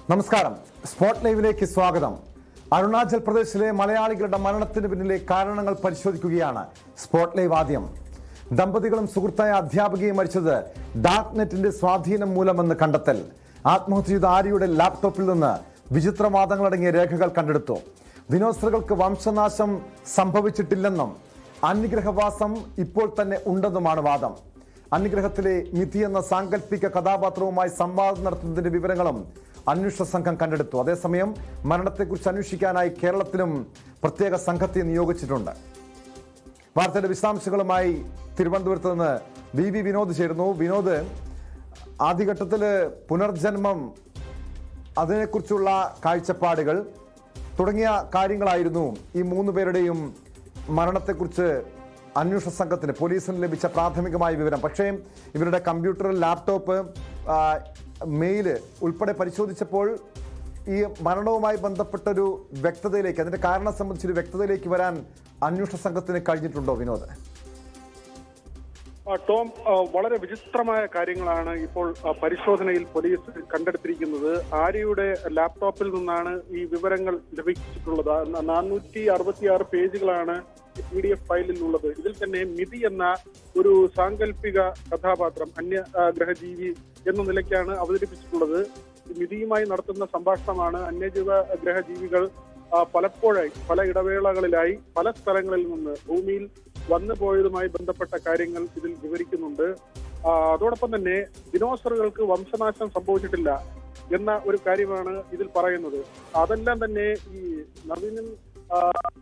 നമസ്കാരം സ്പോട്ട് ലൈവിലേക്ക് സ്വാഗതം അരുണാചൽ പ്രദേശിലെ മലയാളികളുടെ മരണത്തിന് പിന്നിലെ കാരണങ്ങൾ പരിശോധിക്കുകയാണ് സ്പോട്ട് ലൈവ് ആദ്യം ദമ്പതികളും സുഹൃത്തായ അധ്യാപികയും മരിച്ചത് ഡാർക്ക് നെറ്റിന്റെ സ്വാധീനം മൂലമെന്ന് കണ്ടെത്തൽ ആത്മഹത്യ ചെയ്ത ആര്യയുടെ ലാപ്ടോപ്പിൽ നിന്ന് വിചിത്രവാദങ്ങളടങ്ങിയ രേഖകൾ കണ്ടെടുത്തു ദിനോസറുകൾക്ക് വംശനാശം സംഭവിച്ചിട്ടില്ലെന്നും അന്യഗ്രഹവാസം ഇപ്പോൾ തന്നെ ഉണ്ടെന്നുമാണ് വാദം അന്യഗ്രഹത്തിലെ മിഥി എന്ന സാങ്കല്പിക കഥാപാത്രവുമായി സംവാദം നടത്തുന്നതിന്റെ വിവരങ്ങളും അന്വേഷണ സംഘം കണ്ടെടുത്തു അതേസമയം മരണത്തെക്കുറിച്ച് അന്വേഷിക്കാനായി കേരളത്തിലും പ്രത്യേക സംഘത്തെ നിയോഗിച്ചിട്ടുണ്ട് വാർത്തയുടെ വിശദാംശങ്ങളുമായി തിരുവനന്തപുരത്ത് നിന്ന് വി വി വിനോദ് ചേരുന്നു വിനോദ് ആദ്യഘട്ടത്തില് പുനർജന്മം അതിനെക്കുറിച്ചുള്ള കാഴ്ചപ്പാടുകൾ തുടങ്ങിയ കാര്യങ്ങളായിരുന്നു ഈ മൂന്ന് പേരുടെയും മരണത്തെക്കുറിച്ച് അന്വേഷണ സംഘത്തിന് പോലീസിന് ലഭിച്ച പ്രാഥമികമായ വിവരം പക്ഷേ ഇവരുടെ കമ്പ്യൂട്ടർ ലാപ്ടോപ്പ് ആ, മെയില് ഉൾപ്പെടെ പരിശോധിച്ചപ്പോൾ ഈ മരണവുമായി ബന്ധപ്പെട്ടൊരു വ്യക്തതയിലേക്ക് അതിന്റെ കാരണം സംബന്ധിച്ചൊരു വ്യക്തതയിലേക്ക് വരാൻ അന്വേഷണ സംഘത്തിന് കഴിഞ്ഞിട്ടുണ്ടോ വിനോദ് ആ, ടോം ആ, വളരെ വിചിത്രമായ കാര്യങ്ങളാണ് ഇപ്പോൾ ആ, പരിശോധനയിൽ പോലീസ് കണ്ടെടുത്തിരിക്കുന്നത് ആര്യയുടെ ലാപ്ടോപ്പിൽ നിന്നാണ് ഈ വിവരങ്ങൾ ലഭിച്ചിട്ടുള്ളത് നാനൂറ്റി അറുപത്തിയാറ് പേജുകളാണ് പി ഡി എഫ് ഫയലിൽ ഉള്ളത് ഇതിൽ തന്നെ മിതി എന്ന ഒരു സാങ്കല്പിക കഥാപാത്രം അന്യ ആ, ഗ്രഹജീവി എന്ന നിലയ്ക്കാണ് അവതരിപ്പിച്ചിട്ടുള്ളത് ഈ മിതിയുമായി നടത്തുന്ന സംഭാഷണമാണ് അന്യജീവ ഗ്രഹജീവികൾ ആ, പലപ്പോഴായി പല ഇടവേളകളിലായി പല സ്ഥലങ്ങളിൽ നിന്ന് ഭൂമിയിൽ വന്നു പോയതുമായി ബന്ധപ്പെട്ട കാര്യങ്ങൾ ഇതിൽ വിവരിക്കുന്നുണ്ട് ആ, അതോടൊപ്പം തന്നെ ദിനോസറുകൾക്ക് വംശനാശം സംഭവിച്ചിട്ടില്ല എന്ന ഒരു കാര്യമാണ് ഇതിൽ പറയുന്നത് അതെല്ലാം തന്നെ ഈ നവീനും ആ,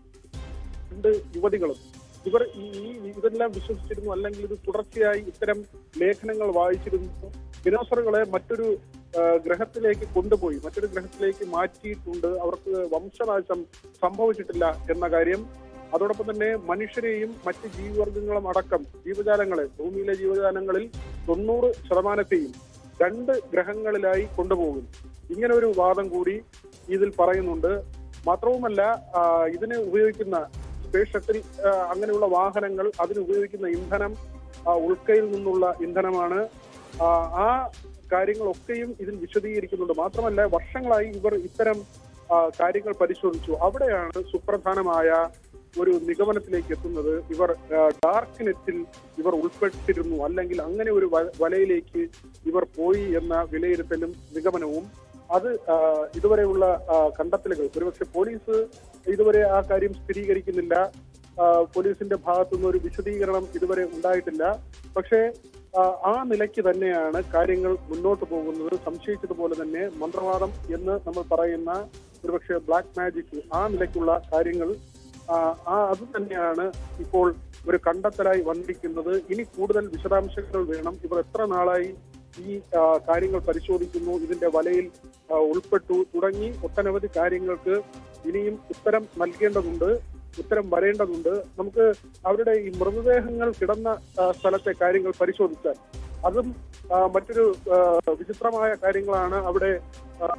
രണ്ട് യുവതികളും ഇവർ ഈ ഈ ഇതെല്ലാം വിശ്വസിച്ചിരുന്നു അല്ലെങ്കിൽ ഇത് തുടർച്ചയായി ഇത്തരം ലേഖനങ്ങൾ വായിച്ചിരുന്നു ദിനോസറുകളെ മറ്റൊരു ആ, ഗ്രഹത്തിലേക്ക് കൊണ്ടുപോയി മറ്റൊരു ഗ്രഹത്തിലേക്ക് മാറ്റിയിട്ടുണ്ട് അവർക്ക് വംശനാശം സംഭവിച്ചിട്ടില്ല എന്ന കാര്യം അതോടൊപ്പം തന്നെ മനുഷ്യരെയും മറ്റ് ജീവിവർഗങ്ങളും അടക്കം ജീവജാലങ്ങളെ ഭൂമിയിലെ ജീവജാലങ്ങളിൽ തൊണ്ണൂറ് ശതമാനത്തെയും രണ്ട് ഗ്രഹങ്ങളിലായി കൊണ്ടുപോകും ഇങ്ങനെ ഒരു വാദം കൂടി ഇതിൽ പറയുന്നുണ്ട് മാത്രവുമല്ല ആ, ഇതിന് ഉപയോഗിക്കുന്ന സ്പേസ് ഷട്ടിൽ ആ, അങ്ങനെയുള്ള വാഹനങ്ങൾ അതിന് ഉപയോഗിക്കുന്ന ഇന്ധനം ആ, ഉൾക്കയിൽ നിന്നുള്ള ഇന്ധനമാണ് ആ, ആ കാര്യങ്ങളൊക്കെയും ഇതിൽ വിശദീകരിക്കുന്നുണ്ട് മാത്രമല്ല വർഷങ്ങളായി ഇവർ ഇത്തരം ആ, കാര്യങ്ങൾ പരിശോധിച്ചു അവിടെയാണ് സുപ്രധാനമായ ഒരു നിഗമനത്തിലേക്ക് എത്തുന്നത് ഇവർ ആ, ഡാർക്ക് നെറ്റിൽ ഇവർ ഉൾപ്പെട്ടിരുന്നു അല്ലെങ്കിൽ അങ്ങനെ ഒരു വ- വലയിലേക്ക് ഇവർ പോയി എന്ന വിലയിരുത്തലും നിഗമനവും അത് ആ, ഇതുവരെയുള്ള ആ, കണ്ടെത്തലുകൾ ഒരുപക്ഷെ പോലീസ് ഇതുവരെ ആ കാര്യം സ്ഥിരീകരിക്കുന്നില്ല ആ, പോലീസിന്റെ ഭാഗത്തുനിന്ന് ഒരു വിശദീകരണം ഇതുവരെ ഉണ്ടായിട്ടില്ല പക്ഷേ ആ, ആ നിലയ്ക്ക് തന്നെയാണ് കാര്യങ്ങൾ മുന്നോട്ട് പോകുന്നത് സംശയിച്ചതുപോലെ തന്നെ മന്ത്രവാദം എന്ന് നമ്മൾ പറയുന്ന ഒരുപക്ഷെ ബ്ലാക്ക് മാജിക് ആ നിലയ്ക്കുള്ള കാര്യങ്ങൾ ആ, ആ അത് തന്നെയാണ് ഇപ്പോൾ ഒരു കണ്ടെത്തലായി വന്നിരിക്കുന്നത് ഇനി കൂടുതൽ വിശദാംശങ്ങൾ വേണം ഇവർ എത്ര നാളായി ഈ ആ, കാര്യങ്ങൾ പരിശോധിക്കുന്നു ഇതിന്റെ വലയിൽ ആ, ഉൾപ്പെട്ടു തുടങ്ങി ഒട്ടനവധി കാര്യങ്ങൾക്ക് ഇനിയും ഉത്തരം നൽകേണ്ടതുണ്ട് ഉത്തരം വരേണ്ടതുണ്ട് നമുക്ക് അവരുടെ ഈ മൃതദേഹങ്ങൾ കിടന്ന ആ, സ്ഥലത്തെ കാര്യങ്ങൾ പരിശോധിച്ചാൽ അതും ആ, മറ്റൊരു ആ, വിചിത്രമായ കാര്യങ്ങളാണ് അവിടെ ആ,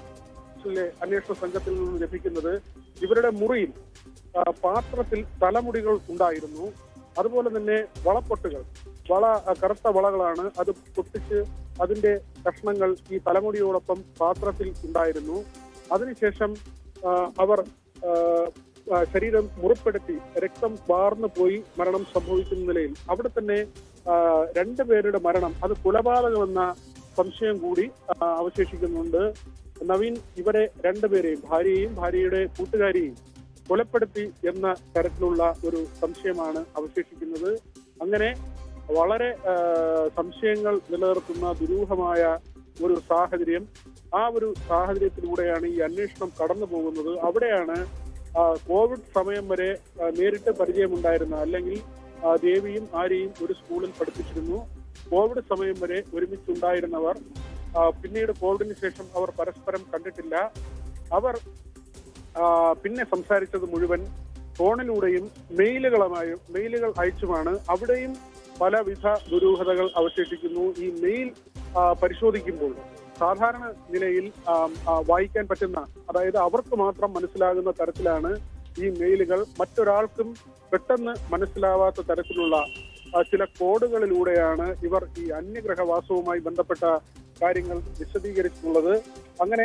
ിലെ അന്വേഷണ സംഘത്തിൽ നിന്ന് ലഭിക്കുന്നത് ഇവരുടെ മുറിയിൽ ആ, പാത്രത്തിൽ തലമുടികൾ ഉണ്ടായിരുന്നു അതുപോലെ തന്നെ വളപ്പൊട്ടുകൾ വള ആ, കറുത്ത വളകളാണ് അത് പൊട്ടിച്ച് അതിന്റെ കഷ്ണങ്ങൾ ഈ തലമുടിയോടൊപ്പം പാത്രത്തിൽ ഉണ്ടായിരുന്നു അതിനുശേഷം ആ, അവർ ആ, ആ, ശരീരം മുറിപ്പെടുത്തി രക്തം വാർന്നു പോയി മരണം സംഭവിക്കുന്ന നിലയിൽ അവിടെ തന്നെ ആ, രണ്ടുപേരുടെ മരണം അത് കൊലപാതകമെന്ന സംശയം കൂടി ആ, അവശേഷിക്കുന്നുണ്ട് നവീൻ ഇവരെ രണ്ടുപേരെയും ഭാര്യയെയും ഭാര്യയുടെ കൂട്ടുകാരിയെയും കൊലപ്പെടുത്തി എന്ന തരത്തിലുള്ള ഒരു സംശയമാണ് അവശേഷിക്കുന്നത് അങ്ങനെ വളരെ ആ, സംശയങ്ങൾ നിലനിർത്തുന്ന ദുരൂഹമായ ഒരു സാഹചര്യം ആ ഒരു സാഹചര്യത്തിലൂടെയാണ് ഈ അന്വേഷണം കടന്നു പോകുന്നത് അവിടെയാണ് ആ, കോവിഡ് സമയം വരെ ആ, നേരിട്ട് പരിചയമുണ്ടായിരുന്ന അല്ലെങ്കിൽ ആ, ദേവിയും ആര്യയും ഒരു സ്കൂളിൽ പഠിപ്പിച്ചിരുന്നു കോവിഡ് സമയം വരെ ഒരുമിച്ചുണ്ടായിരുന്നവർ ആ, പിന്നീട് കോവിഡിന് ശേഷം അവർ പരസ്പരം കണ്ടിട്ടില്ല അവർ ആ, പിന്നെ സംസാരിച്ചത് മുഴുവൻ ഫോണിലൂടെയും മെയിലുകളുമായും മെയിലുകൾ അയച്ചുമാണ് അവിടെയും പലവിധ ദുരൂഹതകൾ അവശേഷിക്കുന്നു ഈ മെയിൽ ആ, പരിശോധിക്കുമ്പോൾ സാധാരണ നിലയിൽ ആ, ആ, വായിക്കാൻ പറ്റുന്ന അതായത് അവർക്ക് മാത്രം മനസ്സിലാകുന്ന തരത്തിലാണ് ഈ മെയിലുകൾ മറ്റൊരാൾക്കും പെട്ടെന്ന് മനസ്സിലാവാത്ത തരത്തിലുള്ള ആ, ചില കോഡുകളിലൂടെയാണ് ഇവർ ഈ അന്യഗ്രഹവാസവുമായി ബന്ധപ്പെട്ട കാര്യങ്ങൾ വിശദീകരിച്ചിട്ടുള്ളത് അങ്ങനെ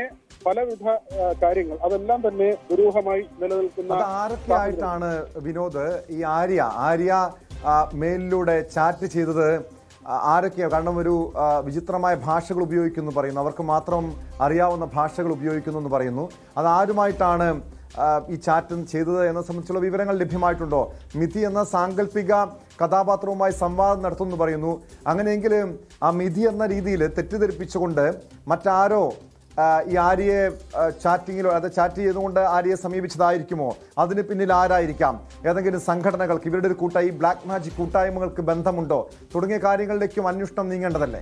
പലവിധ ആ, കാര്യങ്ങൾ അതെല്ലാം തന്നെ ദുരൂഹമായി നിലനിൽക്കുന്ന അത് ആരൊക്കെ ആയിട്ടാണ് വിനോദ് ഈ ആര്യ ആര്യ ആ, മെയിലിലൂടെ ചാറ്റ് ചെയ്തത് ആ, ആരൊക്കെയാ കാരണം ഒരു ആ, വിചിത്രമായ ഭാഷകൾ ഉപയോഗിക്കുന്നു പറയുന്നു അവർക്ക് മാത്രം അറിയാവുന്ന ഭാഷകൾ ഉപയോഗിക്കുന്നു എന്ന് പറയുന്നു അത് ആരുമായിട്ടാണ് ആ, ഈ ചാറ്റ് ചെയ്തത് എന്നെ സംബന്ധിച്ചുള്ള വിവരങ്ങൾ ലഭ്യമായിട്ടുണ്ടോ മിഥി എന്ന സാങ്കല്പിക കഥാപാത്രവുമായി സംവാദം നടത്തുമെന്ന് പറയുന്നു അങ്ങനെയെങ്കിൽ ആ മിഥി എന്ന രീതിയിൽ തെറ്റിദ്ധരിപ്പിച്ചുകൊണ്ട് മറ്റാരോ ആ, ഈ ആര്യയെ ആ, ചാറ്റിങ്ങിലോ അത് ചാറ്റ് ചെയ്തുകൊണ്ട് ആര്യയെ സമീപിച്ചതായിരിക്കുമോ അതിന് പിന്നിൽ ആരായിരിക്കാം ഏതെങ്കിലും സംഘടനകൾക്ക് ഇവരുടെ ഒരു കൂട്ടായി ബ്ലാക്ക് മാജിക് കൂട്ടായ്മകൾക്ക് ബന്ധമുണ്ടോ തുടങ്ങിയ കാര്യങ്ങളിലേക്കും അന്വേഷണം നീങ്ങേണ്ടതല്ലേ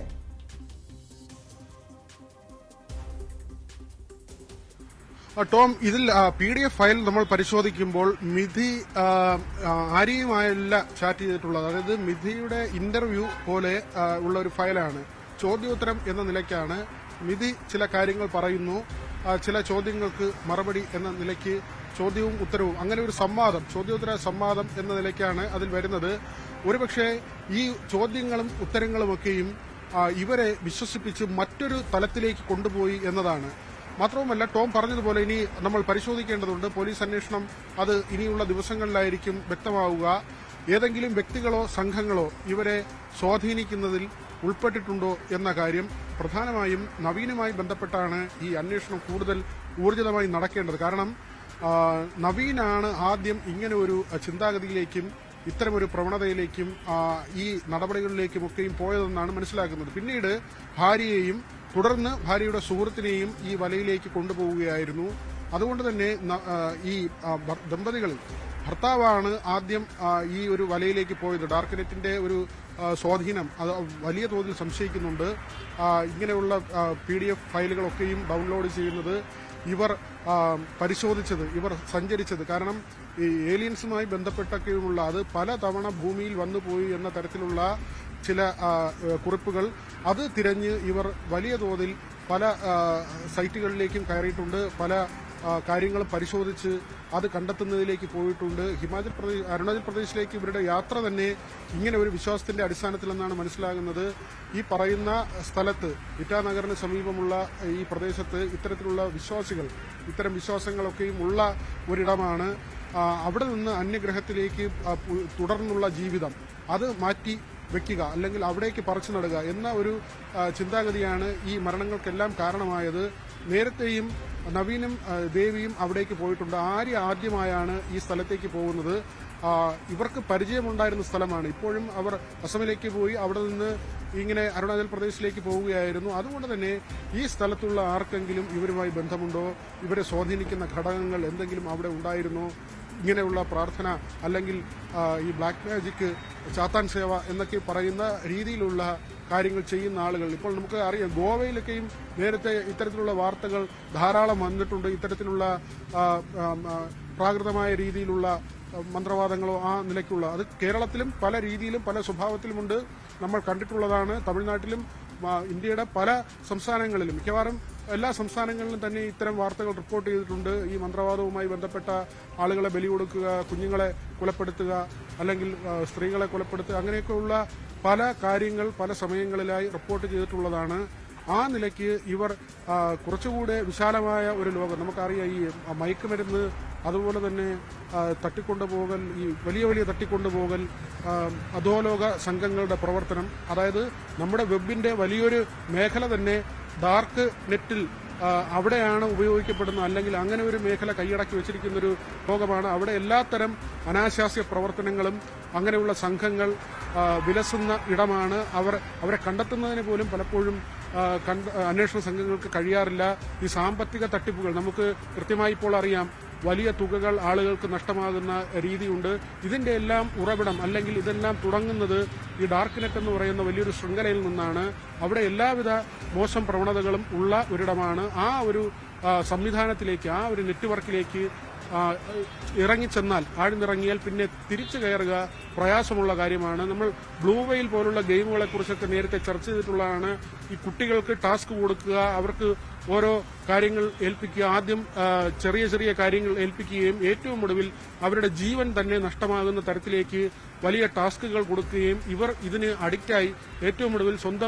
ആ, ടോം ഇതിൽ പി ഡി എഫ് ഫയൽ നമ്മൾ പരിശോധിക്കുമ്പോൾ മിഥി ആ, ആ, ആര്യയുമായല്ല ചാറ്റ് ചെയ്തിട്ടുള്ളത് അതായത് മിഥിയുടെ ഇന്റർവ്യൂ പോലെ ആ, ഉള്ള ഒരു ഫയലാണ് ചോദ്യോത്തരം എന്ന നിലയ്ക്കാണ് മിഥി ചില കാര്യങ്ങൾ പറയുന്നു ആ, ചില ചോദ്യങ്ങൾക്ക് മറുപടി എന്ന നിലയ്ക്ക് ചോദ്യവും ഉത്തരവും അങ്ങനെ ഒരു സംവാദം ചോദ്യോത്തര സംവാദം എന്ന നിലയ്ക്കാണ് അതിൽ വരുന്നത് ഒരുപക്ഷെ ഈ ചോദ്യങ്ങളും ഉത്തരങ്ങളുമൊക്കെയും ആ, ഇവരെ വിശ്വസിപ്പിച്ച് മറ്റൊരു തലത്തിലേക്ക് കൊണ്ടുപോയി എന്നതാണ് മാത്രവുമല്ല ടോം പറഞ്ഞതുപോലെ ഇനി നമ്മൾ പരിശോധിക്കേണ്ടതുണ്ട് പോലീസ് അന്വേഷണം അത് ഇനിയുള്ള ദിവസങ്ങളിലായിരിക്കും വ്യക്തമാവുക ഏതെങ്കിലും വ്യക്തികളോ സംഘങ്ങളോ ഇവരെ സ്വാധീനിക്കുന്നതിൽ ഉൾപ്പെട്ടിട്ടുണ്ടോ എന്ന കാര്യം പ്രധാനമായും നവീനുമായി ബന്ധപ്പെട്ടാണ് ഈ അന്വേഷണം കൂടുതൽ ഊർജിതമായി നടക്കേണ്ടത് കാരണം ആ, നവീനാണ് ആദ്യം ഇങ്ങനെ ഒരു ചിന്താഗതിയിലേക്കും ഇത്തരമൊരു പ്രവണതയിലേക്കും ആ, ഈ നടപടികളിലേക്കുമൊക്കെയും പോയതെന്നാണ് മനസ്സിലാക്കുന്നത് പിന്നീട് ഭാര്യയെയും തുടർന്ന് ഭാര്യയുടെ സുഹൃത്തിനെയും ഈ വലയിലേക്ക് കൊണ്ടുപോവുകയായിരുന്നു അതുകൊണ്ട് തന്നെ ന- ആ, ഈ ആ, ഭർ- ദമ്പതികളിൽ ഭർത്താവാണ് ആദ്യം ആ, ഈ ഒരു വലയിലേക്ക് പോയത് ഡാർക്ക് നെറ്റിന്റെ ഒരു ആ, സ്വാധീനം അത് വലിയ തോതിൽ സംശയിക്കുന്നുണ്ട് ആ, ഇങ്ങനെയുള്ള പി ഡി എഫ് ഫയലുകളൊക്കെയും ഡൗൺലോഡ് ചെയ്യുന്നത് ഇവർ ആ, പരിശോധിച്ചത് ഇവർ സഞ്ചരിച്ചത് കാരണം ഈ ഏലിയൻസുമായി ബന്ധപ്പെട്ടൊക്കെയുമുള്ള അത് പല തവണ ഭൂമിയിൽ വന്നുപോയി എന്ന തരത്തിലുള്ള ചില ആ, ഏഹ്, കുറിപ്പുകൾ അത് തിരഞ്ഞ് ഇവർ വലിയ തോതിൽ പല ആ, സൈറ്റുകളിലേക്കും കയറിയിട്ടുണ്ട് പല ആ, കാര്യങ്ങളും പരിശോധിച്ച് അത് കണ്ടെത്തുന്നതിലേക്ക് പോയിട്ടുണ്ട് ഹിമാചൽ പ്രദേശ് അരുണാചൽ പ്രദേശിലേക്ക് ഇവരുടെ യാത്ര തന്നെ ഇങ്ങനെ ഒരു വിശ്വാസത്തിന്റെ അടിസ്ഥാനത്തിലെന്നാണ് മനസ്സിലാകുന്നത് ഈ പറയുന്ന സ്ഥലത്ത് ഇറ്റാനഗറിന് സമീപമുള്ള ഈ പ്രദേശത്ത് ഇത്തരത്തിലുള്ള വിശ്വാസികൾ ഇത്തരം വിശ്വാസങ്ങളൊക്കെയും ഉള്ള ഒരിടമാണ് ആ, അവിടെ നിന്ന് അന്യഗ്രഹത്തിലേക്ക് ആ, പു- തുടർന്നുള്ള ജീവിതം അത് മാറ്റി വെക്കുക അല്ലെങ്കിൽ അവിടേക്ക് പറിച്ചു നടുക എന്ന ഒരു ആ, ചിന്താഗതിയാണ് ഈ മരണങ്ങൾക്കെല്ലാം കാരണമായത് നേരത്തെയും നവീനും ആ, ദേവിയും അവിടേക്ക് പോയിട്ടുണ്ട് ആര്യ ആദ്യമായാണ് ഈ സ്ഥലത്തേക്ക് പോകുന്നത് ആ, ഇവർക്ക് പരിചയമുണ്ടായിരുന്ന സ്ഥലമാണ് ഇപ്പോഴും അവർ അസമിലേക്ക് പോയി അവിടെ നിന്ന് ഇങ്ങനെ അരുണാചൽ പ്രദേശിലേക്ക് പോവുകയായിരുന്നു അതുകൊണ്ട് തന്നെ ഈ സ്ഥലത്തുള്ള ആർക്കെങ്കിലും ഇവരുമായി ബന്ധമുണ്ടോ ഇവരെ സ്വാധീനിക്കുന്ന ഘടകങ്ങൾ എന്തെങ്കിലും അവിടെ ഉണ്ടായിരുന്നോ ഇങ്ങനെയുള്ള പ്രാർത്ഥന അല്ലെങ്കിൽ ആ, ഈ ബ്ലാക്ക് മാജിക് ചാത്താൻ സേവ എന്നൊക്കെ പറയുന്ന രീതിയിലുള്ള കാര്യങ്ങൾ ചെയ്യുന്ന ആളുകൾ ഇപ്പോൾ നമുക്ക് അറിയാം ഗോവയിലൊക്കെയും നേരത്തെ ഇത്തരത്തിലുള്ള വാർത്തകൾ ധാരാളം വന്നിട്ടുണ്ട് ഇത്തരത്തിലുള്ള ആ, ആ, ആ, പ്രാകൃതമായ രീതിയിലുള്ള ആ, മന്ത്രവാദങ്ങളോ ആ നിലയ്ക്കുള്ള അത് കേരളത്തിലും പല രീതിയിലും പല സ്വഭാവത്തിലുമുണ്ട് നമ്മൾ കണ്ടിട്ടുള്ളതാണ് തമിഴ്നാട്ടിലും ആ, ഇന്ത്യയുടെ പല സംസ്ഥാനങ്ങളിലും മിക്കവാറും എല്ലാ സംസ്ഥാനങ്ങളിലും തന്നെ ഇത്തരം വാർത്തകൾ റിപ്പോർട്ട് ചെയ്തിട്ടുണ്ട് ഈ മന്ത്രവാദവുമായി ബന്ധപ്പെട്ട ആളുകളെ ബലി കൊടുക്കുക കുഞ്ഞുങ്ങളെ കൊലപ്പെടുത്തുക അല്ലെങ്കിൽ ആ, സ്ത്രീകളെ കൊലപ്പെടുത്തുക അങ്ങനെയൊക്കെയുള്ള പല കാര്യങ്ങൾ പല സമയങ്ങളിലായി റിപ്പോർട്ട് ചെയ്തിട്ടുള്ളതാണ് ആ നിലയ്ക്ക് ഇവർ ആ, കുറച്ചുകൂടെ വിശാലമായ ഒരു ലോകം നമുക്കറിയാം ഈ മയക്കുമരുന്ന് അതുപോലെ തന്നെ ആ, തട്ടിക്കൊണ്ടുപോകൽ ഈ വലിയ വലിയ തട്ടിക്കൊണ്ടുപോകൽ ആ, അധോലോക സംഘങ്ങളുടെ പ്രവർത്തനം അതായത് നമ്മുടെ വെബിന്റെ വലിയൊരു മേഖല തന്നെ ഡാർക്ക് നെറ്റിൽ ആ, അവിടെയാണ് ഉപയോഗിക്കപ്പെടുന്നത് അല്ലെങ്കിൽ അങ്ങനെ ഒരു മേഖല കൈയടക്കി വെച്ചിരിക്കുന്ന ഒരു ലോകമാണ് അവിടെ എല്ലാത്തരം അനാശാസ്യ പ്രവർത്തനങ്ങളും അങ്ങനെയുള്ള സംഘങ്ങൾ ആ, വിലസുന്ന ഇടമാണ് അവർ അവരെ കണ്ടെത്തുന്നതിന് പോലും പലപ്പോഴും ആ, കണ്ട അന്വേഷണ സംഘങ്ങൾക്ക് കഴിയാറില്ല ഈ സാമ്പത്തിക തട്ടിപ്പുകൾ നമുക്ക് കൃത്യമായി ഇപ്പോൾ അറിയാം വലിയ തുകകൾ ആളുകൾക്ക് നഷ്ടമാകുന്ന രീതിയുണ്ട് ഇതിന്റെ എല്ലാം ഉറവിടം അല്ലെങ്കിൽ ഇതെല്ലാം തുടങ്ങുന്നത് ഈ ഡാർക്ക് നെറ്റ് എന്ന് പറയുന്ന വലിയൊരു ശൃംഖലയിൽ നിന്നാണ് അവിടെ എല്ലാവിധ മോശം പ്രവണതകളും ഉള്ള ഒരിടമാണ് ആ ഒരു ആ, സംവിധാനത്തിലേക്ക് ആ ഒരു നെറ്റ്വർക്കിലേക്ക് ആ, ഇറങ്ങിച്ചെന്നാൽ ആഴ്ന്നിറങ്ങിയാൽ പിന്നെ തിരിച്ചു കയറുക പ്രയാസമുള്ള കാര്യമാണ് നമ്മൾ ബ്ലൂ വെയിൽ പോലുള്ള ഗെയിമുകളെ കുറിച്ചൊക്കെ നേരത്തെ ചർച്ച ചെയ്തിട്ടുള്ളതാണ് ഈ കുട്ടികൾക്ക് ടാസ്ക് കൊടുക്കുക അവർക്ക് ഓരോ കാര്യങ്ങൾ ഏൽപ്പിക്കുക ആദ്യം ആ, ചെറിയ ചെറിയ കാര്യങ്ങൾ ഏൽപ്പിക്കുകയും ഏറ്റവും ഒടുവിൽ അവരുടെ ജീവൻ തന്നെ നഷ്ടമാകുന്ന തരത്തിലേക്ക് വലിയ ടാസ്കുകൾ കൊടുക്കുകയും ഇവർ ഇതിന് അഡിക്റ്റായി ഏറ്റവും ഒടുവിൽ സ്വന്തം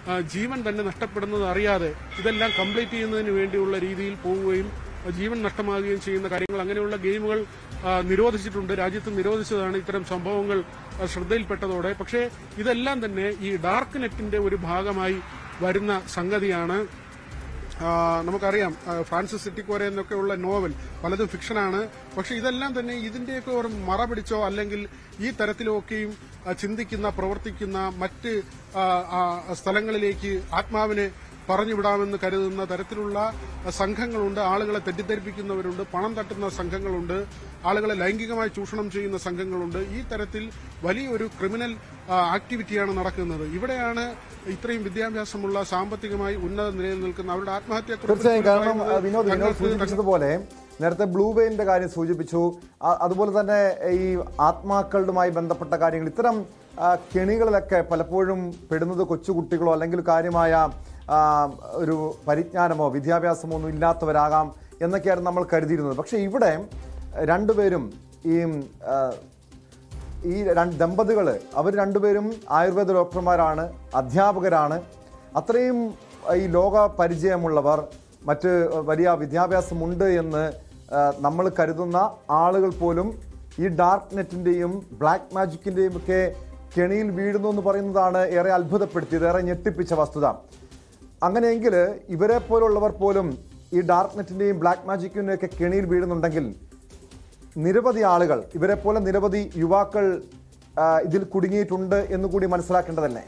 ആ, ജീവൻ തന്നെ നഷ്ടപ്പെടുന്നത് അറിയാതെ ഇതെല്ലാം കംപ്ലീറ്റ് ചെയ്യുന്നതിന് വേണ്ടിയുള്ള രീതിയിൽ പോവുകയും ആ, ജീവൻ നഷ്ടമാകുകയും ചെയ്യുന്ന കാര്യങ്ങൾ അങ്ങനെയുള്ള ഗെയിമുകൾ ആ, നിരോധിച്ചിട്ടുണ്ട് രാജ്യത്ത് നിരോധിച്ചതാണ് ഇത്തരം സംഭവങ്ങൾ ആ, ശ്രദ്ധയിൽപ്പെട്ടതോടെ പക്ഷേ ഇതെല്ലാം തന്നെ ഈ ഡാർക്ക് നെറ്റിന്റെ ഒരു ഭാഗമായി വരുന്ന സംഗതിയാണ് ആ, നമുക്കറിയാം ആ, ഫ്രാൻസിസ് സിറ്റിക്കോര എന്നൊക്കെയുള്ള നോവൽ പലതും ഫിക്ഷനാണ് പക്ഷെ ഇതെല്ലാം തന്നെ ഇതിന്റെയൊക്കെ ഒരു മറ പിടിച്ചോ അല്ലെങ്കിൽ ഈ തരത്തിലൊക്കെയും ആ, ചിന്തിക്കുന്ന പ്രവർത്തിക്കുന്ന മറ്റ് ആ, ആ, സ്ഥലങ്ങളിലേക്ക് ആത്മാവിനെ പറഞ്ഞുവിടാമെന്ന് കരുതുന്ന തരത്തിലുള്ള സംഘങ്ങളുണ്ട് ആളുകളെ തെറ്റിദ്ധരിപ്പിക്കുന്നവരുണ്ട് പണം തട്ടുന്ന സംഘങ്ങളുണ്ട് ആളുകളെ ലൈംഗികമായി ചൂഷണം ചെയ്യുന്ന സംഘങ്ങളുണ്ട് ഈ തരത്തിൽ വലിയൊരു ക്രിമിനൽ ആ, ആക്ടിവിറ്റിയാണ് നടക്കുന്നത് ഇവിടെയാണ് ഇത്രയും വിദ്യാഭ്യാസമുള്ള സാമ്പത്തികമായി ഉന്നത നിലയിൽ നിൽക്കുന്ന അവരുടെ ആത്മഹത്യയെക്കുറിച്ച് തീർച്ചയായും കാരണം പറയുന്നത് അഹ് വിനോദ് വിനോദ് തങ്ങൾക്ക് സൂചിപ്പിച്ചതുപോലെ നേരത്തെ ബ്ലൂ വെയിലിന്റെ കാര്യം സൂചിപ്പിച്ചു അ- അതുപോലെ തന്നെ ഈ ആത്മാക്കളുമായി ബന്ധപ്പെട്ട കാര്യങ്ങൾ ഇത്തരം ആ, കെണികളിലൊക്കെ പലപ്പോഴും പെടുന്നത് കൊച്ചുകുട്ടികളോ അല്ലെങ്കിൽ കാര്യമായ ആ, ഒരു പരിജ്ഞാനമോ വിദ്യാഭ്യാസമോ ഒന്നും ഇല്ലാത്തവരാകാം എന്നൊക്കെയാണ് നമ്മൾ കരുതിയിരുന്നത് പക്ഷേ ഇവിടെ രണ്ടുപേരും ഈ ആ, ഈ രണ്ട് ദമ്പതികൾ അവർ രണ്ടുപേരും ആയുർവേദ ഡോക്ടർമാരാണ് അധ്യാപകരാണ് അത്രയും ഈ ലോക പരിചയമുള്ളവർ മറ്റ് വലിയ വിദ്യാഭ്യാസമുണ്ട് എന്ന് നമ്മൾ കരുതുന്ന ആളുകൾ പോലും ഈ ഡാർക്ക് നെറ്റിൻ്റെയും ബ്ലാക്ക് മാജിക്കിൻ്റെയും ഒക്കെ കെണിയിൽ വീഴുന്നു എന്ന് പറയുന്നതാണ് ഏറെ അത്ഭുതപ്പെടുത്തിയത് ഏറെ ഞെട്ടിപ്പിച്ച വസ്തുത അങ്ങനെയെങ്കിൽ ഇവരെ പോലുള്ളവർ പോലും ഈ ഡാർക്ക് നെറ്റിൻ്റെയും ബ്ലാക്ക് മാജിക്കിൻ്റെയും ഒക്കെ കെണിയിൽ വീഴുന്നുണ്ടെങ്കിൽ നിരവധി ആളുകൾ ഇവരെ പോലെ നിരവധി യുവാക്കൾ ആ, ഇതിൽ കുടുങ്ങിയിട്ടുണ്ട് എന്ന് കൂടി മനസ്സിലാക്കേണ്ടതല്ലേ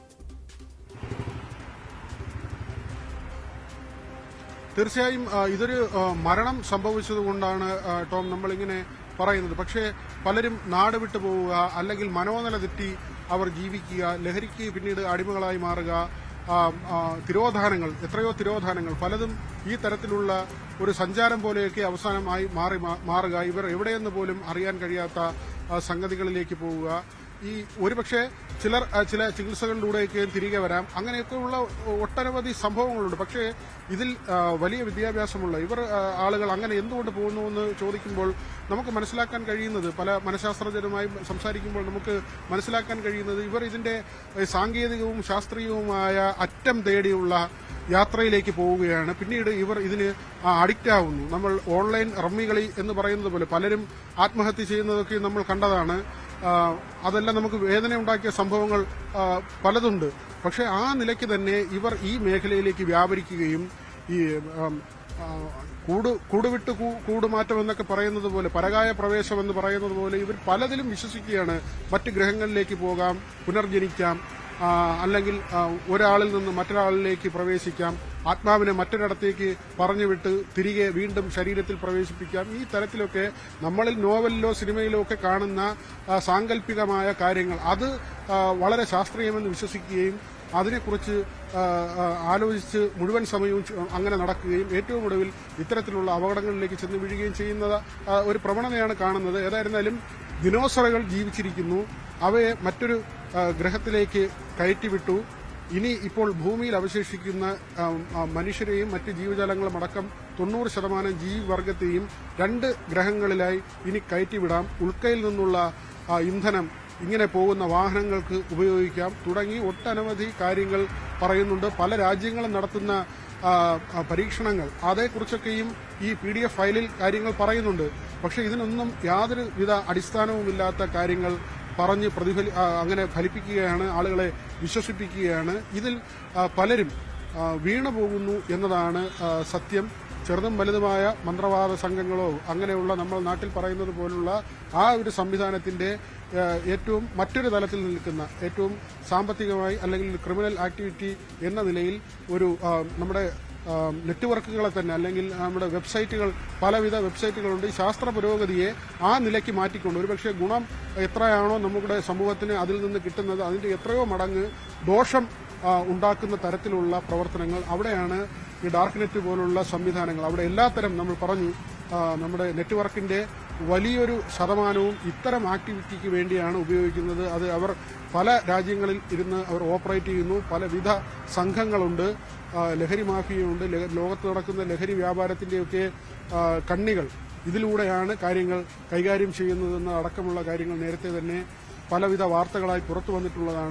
തീർച്ചയായും ആ, ഇതൊരു ആ, മരണം സംഭവിച്ചതുകൊണ്ടാണ് ആ, ടോം നമ്മളിങ്ങനെ പറയുന്നത് പക്ഷേ പലരും നാട് വിട്ടു പോവുക അല്ലെങ്കിൽ മനോനില തെറ്റി അവർ ജീവിക്കുക ലഹരിക്ക് പിന്നീട് അടിമകളായി മാറുക ആ, ആ, തിരോധാനങ്ങൾ എത്രയോ തിരോധാനങ്ങൾ പലതും ഈ തരത്തിലുള്ള ഒരു സഞ്ചാരം പോലെയൊക്കെ അവസാനമായി മാറി മാ- മാറുക ഇവർ എവിടെയെന്ന് പോലും അറിയാൻ കഴിയാത്ത ആ, സംഗതികളിലേക്ക് പോവുക ഈ ഒരുപക്ഷെ ചിലർ ആ, ചില ചികിത്സകളിലൂടെയൊക്കെ തിരികെ വരാം അങ്ങനെയൊക്കെയുള്ള ഒട്ടനവധി സംഭവങ്ങളുണ്ട് പക്ഷേ ഇതിൽ ആ, വലിയ വിദ്യാഭ്യാസമുള്ള ഇവർ ആ, ആളുകൾ അങ്ങനെ എന്തുകൊണ്ട് പോകുന്നു എന്ന് ചോദിക്കുമ്പോൾ നമുക്ക് മനസ്സിലാക്കാൻ കഴിയുന്നത് പല മനഃശാസ്ത്രജ്ഞരുമായി സംസാരിക്കുമ്പോൾ നമുക്ക് മനസ്സിലാക്കാൻ കഴിയുന്നത് ഇവർ ഇതിന്റെ ഏ, സാങ്കേതികവും ശാസ്ത്രീയവുമായ അറ്റം തേടിയുള്ള യാത്രയിലേക്ക് പോവുകയാണ് പിന്നീട് ഇവർ ഇതിന് അഡിക്റ്റ് ആവുന്നു നമ്മൾ ഓൺലൈൻ റമ്മികളി എന്ന് പറയുന്നത് പോലെ പലരും ആത്മഹത്യ ചെയ്യുന്നതൊക്കെ നമ്മൾ കണ്ടതാണ് ആ, അതെല്ലാം നമുക്ക് വേദന ഉണ്ടാക്കിയ സംഭവങ്ങൾ ആ, പലതുണ്ട് പക്ഷെ ആ നിലയ്ക്ക് തന്നെ ഇവർ ഈ മേഖലയിലേക്ക് വ്യാപരിക്കുകയും ഈ ആം, ആ, കൂട് കൂടുവിട്ട് കൂ- കൂടുമാറ്റം എന്നൊക്കെ പറയുന്നത് പോലെ പരകായ പ്രവേശം എന്ന് പറയുന്നത് പോലെ ഇവർ പലതിലും വിശ്വസിക്കുകയാണ് മറ്റ് ഗ്രഹങ്ങളിലേക്ക് പോകാം പുനർജനിക്കാം ആ, അല്ലെങ്കിൽ ആ, ഒരാളിൽ നിന്ന് മറ്റൊരാളിലേക്ക് പ്രവേശിക്കാം ആത്മാവിനെ മറ്റൊരിടത്തേക്ക് പറഞ്ഞുവിട്ട് തിരികെ വീണ്ടും ശരീരത്തിൽ പ്രവേശിപ്പിക്കാം ഈ തരത്തിലൊക്കെ നമ്മളിൽ നോവലിലോ സിനിമയിലോ ഒക്കെ കാണുന്ന ആ, സാങ്കല്പികമായ കാര്യങ്ങൾ അത് ആ, വളരെ ശാസ്ത്രീയമെന്ന് വിശ്വസിക്കുകയും അതിനെക്കുറിച്ച് ആ, ആ, ആലോചിച്ച് മുഴുവൻ സമയവും ചു- അങ്ങനെ നടക്കുകയും ഏറ്റവും ഒടുവിൽ ഇത്തരത്തിലുള്ള അപകടങ്ങളിലേക്ക് ചെന്ന് വീഴുകയും ചെയ്യുന്ന ആ, ഒരു പ്രവണതയാണ് കാണുന്നത് ഏതായിരുന്നാലും ദിനോസറുകൾ ജീവിച്ചിരിക്കുന്നു അവയെ മറ്റൊരു ആ, ഗ്രഹത്തിലേക്ക് കയറ്റിവിട്ടു ഇനി ഇപ്പോൾ ഭൂമിയിൽ അവശേഷിക്കുന്ന ആ, ആ, മനുഷ്യരെയും മറ്റ് ജീവജാലങ്ങളും അടക്കം തൊണ്ണൂറ് ശതമാനം ജീവിവർഗത്തെയും രണ്ട് ഗ്രഹങ്ങളിലായി ഇനി കയറ്റിവിടാം ഉൾക്കയിൽ നിന്നുള്ള ആ, ഇന്ധനം ഇങ്ങനെ പോകുന്ന വാഹനങ്ങൾക്ക് ഉപയോഗിക്കാം തുടങ്ങി ഒട്ടനവധി കാര്യങ്ങൾ പറയുന്നുണ്ട് പല രാജ്യങ്ങളും നടത്തുന്ന ആ, ആ, പരീക്ഷണങ്ങൾ അതേക്കുറിച്ചൊക്കെയും ഈ പി ഡി എഫ് ഫയലിൽ കാര്യങ്ങൾ പറയുന്നുണ്ട് പക്ഷെ ഇതിനൊന്നും യാതൊരു വിധ അടിസ്ഥാനവുമില്ലാത്ത കാര്യങ്ങൾ പറഞ്ഞ് പ്രതിഫലി ആ, അങ്ങനെ ഫലിപ്പിക്കുകയാണ് ആളുകളെ വിശ്വസിപ്പിക്കുകയാണ് ഇതിൽ ആ, പലരും ആ, വീണു പോകുന്നു എന്നതാണ് ആ, സത്യം ചെറുതും വലുതുമായ മന്ത്രവാദ സംഘങ്ങളോ അങ്ങനെയുള്ള നമ്മൾ നാട്ടിൽ പറയുന്നത് പോലുള്ള ആ ഒരു സംവിധാനത്തിന്റെ ആ, ഏറ്റവും മറ്റൊരു തലത്തിൽ നിൽക്കുന്ന ഏറ്റവും സാമ്പത്തികമായി അല്ലെങ്കിൽ ക്രിമിനൽ ആക്ടിവിറ്റി എന്ന നിലയിൽ ഒരു ആ, നമ്മുടെ ആ, നെറ്റ്വർക്കുകളെ തന്നെ അല്ലെങ്കിൽ നമ്മുടെ വെബ്സൈറ്റുകൾ പലവിധ വെബ്സൈറ്റുകളുണ്ട് ഈ ശാസ്ത്ര പുരോഗതിയെ ആ നിലയ്ക്ക് മാറ്റിക്കൊണ്ട് ഒരുപക്ഷെ ഗുണം എത്രയാണോ നമ്മുടെ സമൂഹത്തിന് അതിൽ നിന്ന് കിട്ടുന്നത് അതിന്റെ എത്രയോ മടങ്ങ് ദോഷം ആ, ഉണ്ടാക്കുന്ന തരത്തിലുള്ള പ്രവർത്തനങ്ങൾ അവിടെയാണ് ഈ ഡാർക്ക് നെറ്റ് പോലുള്ള സംവിധാനങ്ങൾ അവിടെ എല്ലാത്തരം നമ്മൾ പറഞ്ഞു ആ, നമ്മുടെ നെറ്റ്വർക്കിന്റെ വലിയൊരു ശതമാനവും ഇത്തരം ആക്ടിവിറ്റിക്ക് വേണ്ടിയാണ് ഉപയോഗിക്കുന്നത് അത് അവർ പല രാജ്യങ്ങളിൽ ഇരുന്ന് അവർ ഓപ്പറേറ്റ് ചെയ്യുന്നു പലവിധ സംഘങ്ങളുണ്ട് ആ, ലഹരി മാഫിയയുണ്ട് ലഹ- ലോകത്ത് നടക്കുന്ന ലഹരി വ്യാപാരത്തിന്റെയൊക്കെ ആ, കണ്ണികൾ ഇതിലൂടെയാണ് കാര്യങ്ങൾ കൈകാര്യം ചെയ്യുന്നതെന്ന് അടക്കമുള്ള കാര്യങ്ങൾ നേരത്തെ തന്നെ പലവിധ വാർത്തകളായി പുറത്തു വന്നിട്ടുള്ളതാണ്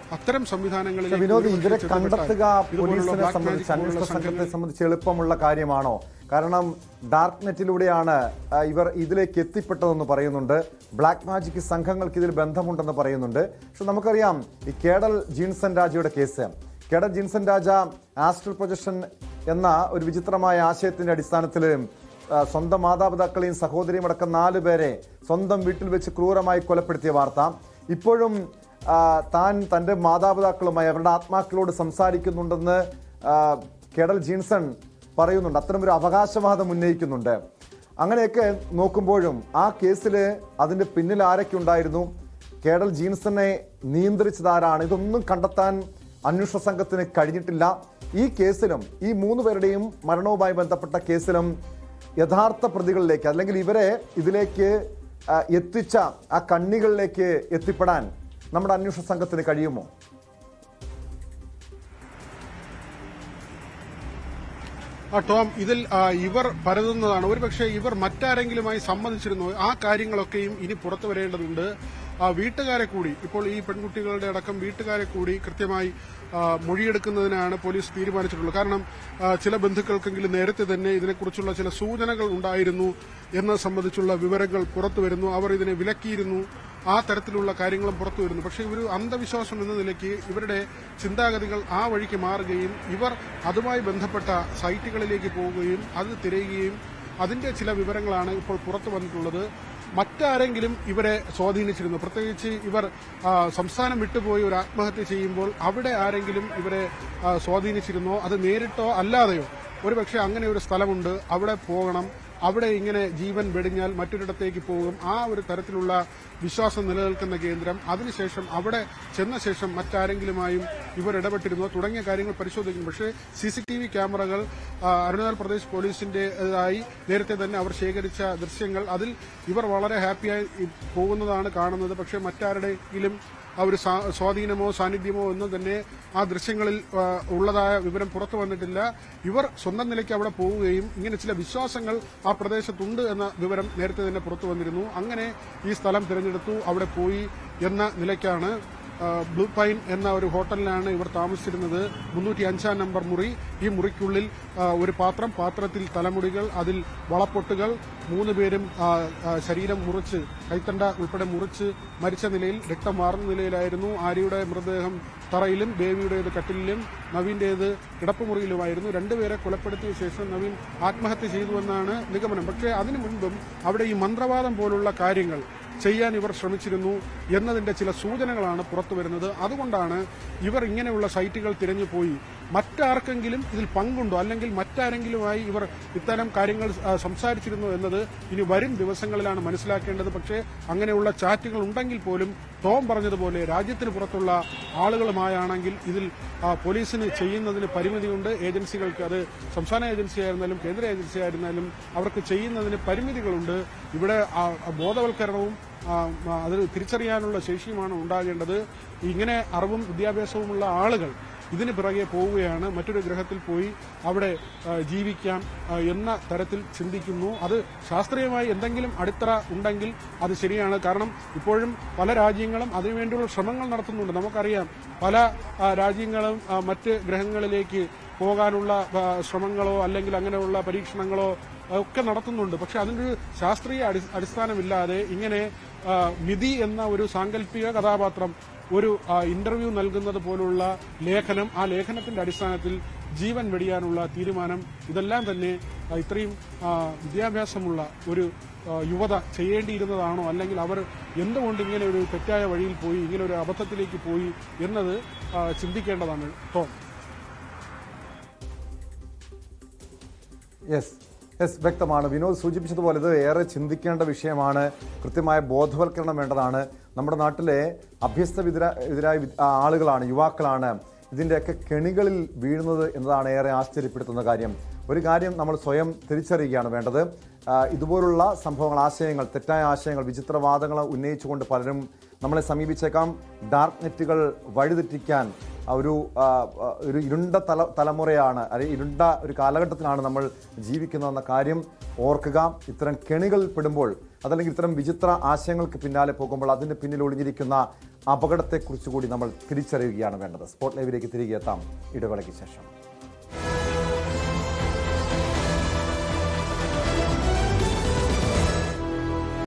അത്തരം സംവിധാനങ്ങളിൽ വിനോദ് ഇവരെ കണ്ടെത്തുക പോലീസിനെ സംബന്ധിച്ച് അന്വേഷണ സംഘത്തെ സംബന്ധിച്ച് എളുപ്പമുള്ള കാര്യമാണോ കാരണം ഡാർക്ക് നെറ്റിലൂടെയാണ് ആ, ഇവർ ഇതിലേക്ക് എത്തിപ്പെട്ടതെന്ന് പറയുന്നുണ്ട് ബ്ലാക്ക് മാജിക് സംഘങ്ങൾക്ക് ഇതിൽ ബന്ധമുണ്ടെന്ന് പറയുന്നുണ്ട് പക്ഷെ നമുക്കറിയാം ഈ കേഡൽ ജീൻസൺ രാജയുടെ case Cadell Jeanson Raja astral projection എന്ന ഒരു വിചിത്രമായ ആശയത്തിന്റെ അടിസ്ഥാനത്തിൽ ആ, സ്വന്തം മാതാപിതാക്കളെയും സഹോദരിയും അടക്കം നാല് പേരെ സ്വന്തം വീട്ടിൽ വെച്ച് ക്രൂരമായി കൊലപ്പെടുത്തിയ വാർത്ത ഇപ്പോഴും ആ, താൻ തൻ്റെ മാതാപിതാക്കളുമായി അവരുടെ ആത്മാക്കളോട് സംസാരിക്കുന്നുണ്ടെന്ന് ആ, കേഡൽ ജീൻസൺ പറയുന്നുണ്ട് അത്തരം ഒരു അവകാശവാദം ഉന്നയിക്കുന്നുണ്ട് അങ്ങനെയൊക്കെ നോക്കുമ്പോഴും ആ കേസിൽ അതിൻ്റെ പിന്നിൽ ആരൊക്കെ ഉണ്ടായിരുന്നു കേഡൽ ജീൻസനെ നിയന്ത്രിച്ചത് ആരാണ് ഇതൊന്നും കണ്ടെത്താൻ അന്വേഷണ സംഘത്തിന് കഴിഞ്ഞിട്ടില്ല ഈ കേസിലും ഈ മൂന്ന് പേരുടെയും മരണവുമായി ബന്ധപ്പെട്ട കേസിലും യഥാർത്ഥ പ്രതികളിലേക്ക് അല്ലെങ്കിൽ ഇവരെ ഇതിലേക്ക് ആ, എത്തിച്ച ആ കണ്ണികളിലേക്ക് എത്തിപ്പെടാൻ നമ്മുടെ അന്വേഷണ സംഘത്തിന് കഴിയുമോ ആ ടോം ഇതിൽ ആ, ഇവർ പരതുന്നതാണ് ഒരുപക്ഷെ ഇവർ മറ്റാരെങ്കിലുമായി സമ്മതിച്ചിരുന്നു ആ കാര്യങ്ങളൊക്കെയും ഇനി പുറത്തു വരേണ്ടതുണ്ട് ആ വീട്ടുകാരെ കൂടി ഇപ്പോൾ ഈ പെൺകുട്ടികളുടെ അടക്കം വീട്ടുകാരെ കൂടി കൃത്യമായി ആ, മൊഴിയെടുക്കുന്നതിനാണ് പോലീസ് തീരുമാനിച്ചിട്ടുള്ളത് കാരണം ആ, ചില ബന്ധുക്കൾക്കെങ്കിലും നേരത്തെ തന്നെ ഇതിനെക്കുറിച്ചുള്ള ചില സൂചനകൾ ഉണ്ടായിരുന്നു എന്നത് സംബന്ധിച്ചുള്ള വിവരങ്ങൾ പുറത്തു വരുന്നു അവർ ഇതിനെ വിലക്കിയിരുന്നു ആ തരത്തിലുള്ള കാര്യങ്ങളും പുറത്തു വരുന്നു പക്ഷേ ഒരു അന്ധവിശ്വാസം എന്ന നിലയ്ക്ക് ഇവരുടെ ചിന്താഗതികൾ ആ വഴിക്ക് മാറുകയും ഇവർ അതുമായി ബന്ധപ്പെട്ട സൈറ്റുകളിലേക്ക് പോവുകയും അത് തിരയുകയും അതിന്റെ ചില വിവരങ്ങളാണ് ഇപ്പോൾ പുറത്തു വന്നിട്ടുള്ളത് മറ്റാരെങ്കിലും ഇവരെ സ്വാധീനിച്ചിരുന്നു പ്രത്യേകിച്ച് ഇവർ ആ, സംസ്ഥാനം വിട്ടുപോയി ഒരു ആത്മഹത്യ ചെയ്യുമ്പോൾ അവിടെ ആരെങ്കിലും ഇവരെ ആ, സ്വാധീനിച്ചിരുന്നോ അത് നേരിട്ടോ അല്ലാതെയോ ഒരുപക്ഷെ അങ്ങനെ ഒരു സ്ഥലമുണ്ട് അവിടെ പോകണം അവിടെ ഇങ്ങനെ ജീവൻ വെടിഞ്ഞാൽ മറ്റൊരിടത്തേക്ക് പോകും ആ ഒരു തരത്തിലുള്ള വിശ്വാസം നിലനിൽക്കുന്ന കേന്ദ്രം അതിനുശേഷം അവിടെ ചെന്ന ശേഷം മറ്റാരെങ്കിലുമായും ഇവർ ഇടപെട്ടിരുന്നോ തുടങ്ങിയ കാര്യങ്ങൾ പരിശോധിക്കും പക്ഷേ സി സി ടി വി ക്യാമറകൾ ആ, അരുണാചൽ പ്രദേശ് പോലീസിന്റേതായി നേരത്തെ തന്നെ അവർ ശേഖരിച്ച ദൃശ്യങ്ങൾ അതിൽ ഇവർ വളരെ ഹാപ്പിയായി ഈ പോകുന്നതാണ് കാണുന്നത് പക്ഷേ മറ്റാരുടെയെങ്കിലും ആ ഒരു സാ- സ്വാധീനമോ സാന്നിധ്യമോ ഒന്നും തന്നെ ആ ദൃശ്യങ്ങളിൽ ആ, ഉള്ളതായ വിവരം പുറത്തു വന്നിട്ടില്ല ഇവർ സ്വന്തം നിലയ്ക്ക് അവിടെ പോവുകയും ഇങ്ങനെ ചില വിശ്വാസങ്ങൾ ആ പ്രദേശത്തുണ്ട് എന്ന വിവരം നേരത്തെ തന്നെ പുറത്തു വന്നിരുന്നു അങ്ങനെ ഈ സ്ഥലം തിരഞ്ഞെടുത്തു അവിടെ പോയി എന്ന നിലയ്ക്കാണ് ആ, ബ്ലൂ പൈൻ എന്ന ഒരു ഹോട്ടലിലാണ് ഇവർ താമസിച്ചിരുന്നത് മുന്നൂറ്റി അഞ്ചാം നമ്പർ മുറി ഈ മുറിക്കുള്ളിൽ ആ, ഒരു പാത്രം പാത്രത്തിൽ തലമുടികൾ അതിൽ വളപ്പൊട്ടുകൾ മൂന്ന് പേരും ആ, ആ, ശരീരം മുറിച്ച് കൈത്തണ്ട ഉൾപ്പെടെ മുറിച്ച് മരിച്ച നിലയിൽ രക്തം വാർന്ന നിലയിലായിരുന്നു ആര്യയുടെ മൃതദേഹം തറയിലും ദേവിയുടേത് കട്ടിലിലും നവീന്റേത് കിടപ്പുമുറിയിലുമായിരുന്നു രണ്ടുപേരെ കൊലപ്പെടുത്തിയ ശേഷം നവീൻ ആത്മഹത്യ ചെയ്തുവെന്നാണ് നിഗമനം പക്ഷേ അതിനു മുൻപും അവിടെ ഈ മന്ത്രവാദം പോലുള്ള കാര്യങ്ങൾ ചെയ്യാൻ ഇവർ ശ്രമിച്ചിരുന്നു എന്നതിന്റെ ചില സൂചനകളാണ് പുറത്തു വരുന്നത് അതുകൊണ്ടാണ് ഇവർ ഇങ്ങനെയുള്ള സൈറ്റുകൾ തിരഞ്ഞു പോയി മറ്റാർക്കെങ്കിലും ഇതിൽ പങ്കുണ്ടോ അല്ലെങ്കിൽ മറ്റാരെങ്കിലുമായി ഇവർ ഇത്തരം കാര്യങ്ങൾ ആ, സംസാരിച്ചിരുന്നു എന്നത് ഇനി വരും ദിവസങ്ങളിലാണ് മനസ്സിലാക്കേണ്ടത് പക്ഷേ അങ്ങനെയുള്ള ചാറ്റുകൾ ഉണ്ടെങ്കിൽ പോലും ടോം പറഞ്ഞതുപോലെ രാജ്യത്തിന് പുറത്തുള്ള ആളുകളുമായാണെങ്കിൽ ഇതിൽ ആ, പോലീസിന് ചെയ്യുന്നതിന് പരിമിതിയുണ്ട് ഏജൻസികൾക്ക് അത് സംസ്ഥാന ഏജൻസി ആയിരുന്നാലും കേന്ദ്ര ഏജൻസി ആയിരുന്നാലും അവർക്ക് ചെയ്യുന്നതിന് പരിമിതികളുണ്ട് ഇവിടെ ആ, ബോധവൽക്കരണവും ആ, ആ, അത് തിരിച്ചറിയാനുള്ള ശേഷിയുമാണ് ഉണ്ടാകേണ്ടത് ഇങ്ങനെ അറിവും വിദ്യാഭ്യാസവുമുള്ള ആളുകൾ ഇതിന് പിറകെ പോവുകയാണ് മറ്റൊരു ഗ്രഹത്തിൽ പോയി അവിടെ ആ, ജീവിക്കാം ആ, എന്ന തരത്തിൽ ചിന്തിക്കുന്നു അത് ശാസ്ത്രീയമായി എന്തെങ്കിലും അടിത്തറ ഉണ്ടെങ്കിൽ അത് ശരിയാണ് കാരണം ഇപ്പോഴും പല രാജ്യങ്ങളും അതിനുവേണ്ടിയുള്ള ശ്രമങ്ങൾ നടത്തുന്നുണ്ട് നമുക്കറിയാം പല ആ, രാജ്യങ്ങളും ആ, മറ്റ് ഗ്രഹങ്ങളിലേക്ക് പോകാനുള്ള ആ, ശ്രമങ്ങളോ അല്ലെങ്കിൽ അങ്ങനെയുള്ള പരീക്ഷണങ്ങളോ ഒക്കെ നടത്തുന്നുണ്ട് പക്ഷെ അതിനൊരു ശാസ്ത്രീയ അടി- അടിസ്ഥാനമില്ലാതെ ഇങ്ങനെ ആ, മിതി എന്ന ഒരു സാങ്കല്പിക കഥാപാത്രം ഒരു ആ, ഇന്റർവ്യൂ നൽകുന്നത് പോലുള്ള ലേഖനം ആ ലേഖനത്തിന്റെ അടിസ്ഥാനത്തിൽ ജീവൻ വെടിയാനുള്ള തീരുമാനം ഇതെല്ലാം തന്നെ ആ, ഇത്രയും ആ, വിദ്യാഭ്യാസമുള്ള ഒരു ആ, യുവത ചെയ്യേണ്ടിയിരുന്നതാണോ അല്ലെങ്കിൽ അവർ എന്തുകൊണ്ട് ഇങ്ങനെ ഒരു തെറ്റായ വഴിയിൽ പോയി ഇങ്ങനെ ഒരു അബദ്ധത്തിലേക്ക് പോയി എന്നത് ആ, ചിന്തിക്കേണ്ടതാണ് ടോം യെസ് യെസ് വ്യക്തമാണ് വിനോദ് സൂചിപ്പിച്ചതുപോലെ ഇത് ഏറെ ചിന്തിക്കേണ്ട വിഷയമാണ് കൃത്യമായ ബോധവൽക്കരണം വേണ്ടതാണ് നമ്മുടെ നാട്ടിലെ അഭ്യസ്ത വിതര എതിരായ വി- ആ, ആളുകളാണ് യുവാക്കളാണ് ഇതിൻ്റെയൊക്കെ കെണികളിൽ വീഴുന്നത് എന്നതാണ് ഏറെ ആശ്ചര്യപ്പെടുത്തുന്ന കാര്യം ഒരു കാര്യം നമ്മൾ സ്വയം തിരിച്ചറിയുകയാണ് വേണ്ടത് ആ, ഇതുപോലുള്ള സംഭവങ്ങൾ ആശയങ്ങൾ തെറ്റായ ആശയങ്ങൾ വിചിത്രവാദങ്ങൾ ഉന്നയിച്ചുകൊണ്ട് പലരും നമ്മളെ സമീപിച്ചേക്കാം ഡാർക്ക് നെറ്റുകൾ വഴിതെറ്റിക്കാൻ ഒരു ആ, ആ, ഒരു ഇരുണ്ട തല തലമുറയാണ് അല്ലെങ്കിൽ ഇരുണ്ട ഒരു കാലഘട്ടത്തിലാണ് നമ്മൾ ജീവിക്കുന്നതെന്ന കാര്യം ഓർക്കുക ഇത്തരം കെണികളിൽ പെടുമ്പോൾ അതല്ലെങ്കിൽ ഇത്തരം വിചിത്ര ആശയങ്ങൾക്ക് പിന്നാലെ പോകുമ്പോൾ അതിന് പിന്നിൽ ഒളിഞ്ഞിരിക്കുന്ന അപകടത്തെക്കുറിച്ച് കൂടി നമ്മൾ തിരിച്ചറിയുകയാണ് വേണ്ടത് സ്പോട്ട് ലൈവിലേക്ക് തിരികെ എത്താം ഇടവേളയ്ക്ക് ശേഷം